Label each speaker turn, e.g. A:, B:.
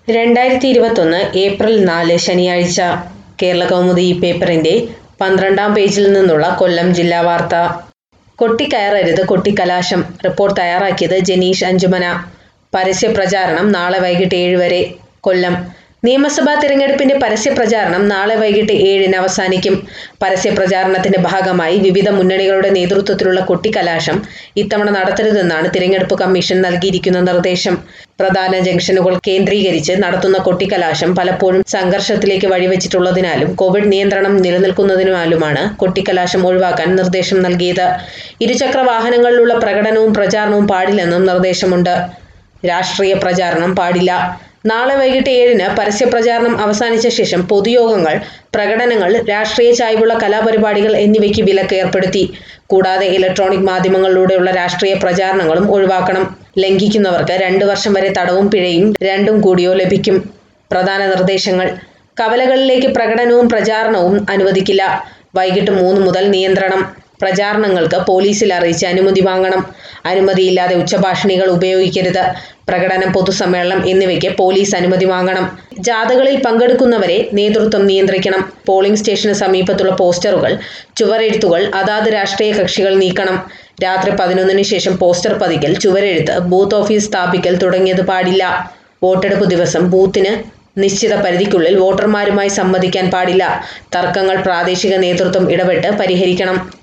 A: രണ്ടായിരത്തി ഇരുപത്തൊന്ന് ഏപ്രിൽ നാല് ശനിയാഴ്ച കേരള കൗമുദി പേപ്പറിന്റെ പന്ത്രണ്ടാം പേജിൽ നിന്നുള്ള കൊല്ലം ജില്ലാ വാർത്ത കൊട്ടിക്കയറരുത് കൊട്ടിക്കലാശം റിപ്പോർട്ട് തയ്യാറാക്കിയത് ജനീഷ് അഞ്ചുമന പരസ്യപ്രചാരണം നാളെ വൈകിട്ട് ഏഴ് വരെ കൊല്ലം നിയമസഭാ തിരഞ്ഞെടുപ്പിന്റെ പരസ്യപ്രചാരണം നാളെ വൈകിട്ട് ഏഴിന് അവസാനിക്കും പരസ്യപ്രചാരണത്തിന്റെ ഭാഗമായി വിവിധ മുന്നണികളുടെ നേതൃത്വത്തിലുള്ള കൊട്ടിക്കലാശം ഇത്തവണ നടത്തരുതെന്നാണ് തിരഞ്ഞെടുപ്പ് കമ്മീഷൻ നൽകിയിരിക്കുന്ന നിർദ്ദേശം പ്രധാന ജംഗ്ഷനുകൾ കേന്ദ്രീകരിച്ച് നടത്തുന്ന കൊട്ടിക്കലാശം പലപ്പോഴും സംഘർഷത്തിലേക്ക് വഴിവെച്ചിട്ടുള്ളതിനാലും കോവിഡ് നിയന്ത്രണം നിലനിൽക്കുന്നതിനാലുമാണ് കൊട്ടിക്കലാശം ഒഴിവാക്കാൻ നിർദ്ദേശം നൽകിയത് ഇരുചക്ര വാഹനങ്ങളിലുള്ള പ്രകടനവും പ്രചാരണവും പാടില്ലെന്നും നിർദ്ദേശമുണ്ട് രാഷ്ട്രീയ പ്രചാരണം പാടില്ല നാളെ വൈകിട്ട് ഏഴിന് പരസ്യപ്രചാരണം അവസാനിച്ച ശേഷം പൊതുയോഗങ്ങൾ പ്രകടനങ്ങൾ രാഷ്ട്രീയ ചായ്വുള്ള കലാപരിപാടികൾ എന്നിവയ്ക്ക് വിലക്ക് ഏർപ്പെടുത്തി കൂടാതെ ഇലക്ട്രോണിക് മാധ്യമങ്ങളിലൂടെയുള്ള രാഷ്ട്രീയ പ്രചാരണങ്ങളും ഒഴിവാക്കണം ലംഘിക്കുന്നവർക്ക് രണ്ട് വർഷം വരെ തടവും പിഴയും രണ്ടും കൂടിയോ ലഭിക്കും പ്രധാന നിർദ്ദേശങ്ങൾ കവലകളിലേക്ക് പ്രകടനവും പ്രചാരണവും അനുവദിക്കില്ല വൈകിട്ട് മൂന്ന് മുതൽ നിയന്ത്രണം പ്രചാരണങ്ങൾക്ക് പോലീസിൽ അറിയിച്ച് അനുമതി വാങ്ങണം അനുമതിയില്ലാതെ ഉച്ചഭാഷിണികൾ ഉപയോഗിക്കരുത് പ്രകടനം പൊതുസമ്മേളനം എന്നിവയ്ക്ക് പോലീസ് അനുമതി വാങ്ങണം ജാഥകളിൽ പങ്കെടുക്കുന്നവരെ നേതൃത്വം നിയന്ത്രിക്കണം പോളിംഗ് സ്റ്റേഷന് സമീപത്തുള്ള പോസ്റ്ററുകൾ ചുവരെഴുത്തുകൾ അതാത് രാഷ്ട്രീയ കക്ഷികൾ നീക്കണം രാത്രി പതിനൊന്നിന് ശേഷം പോസ്റ്റർ പതിക്കൽ ചുവരെഴുത്ത് ബൂത്ത് ഓഫീസ് സ്ഥാപിക്കൽ തുടങ്ങിയത് പാടില്ല വോട്ടെടുപ്പ് ദിവസം ബൂത്തിന് നിശ്ചിത പരിധിക്കുള്ളിൽ വോട്ടർമാരുമായി സംവദിക്കാൻ പാടില്ല തർക്കങ്ങൾ പ്രാദേശിക നേതൃത്വം ഇടപെട്ട് പരിഹരിക്കണം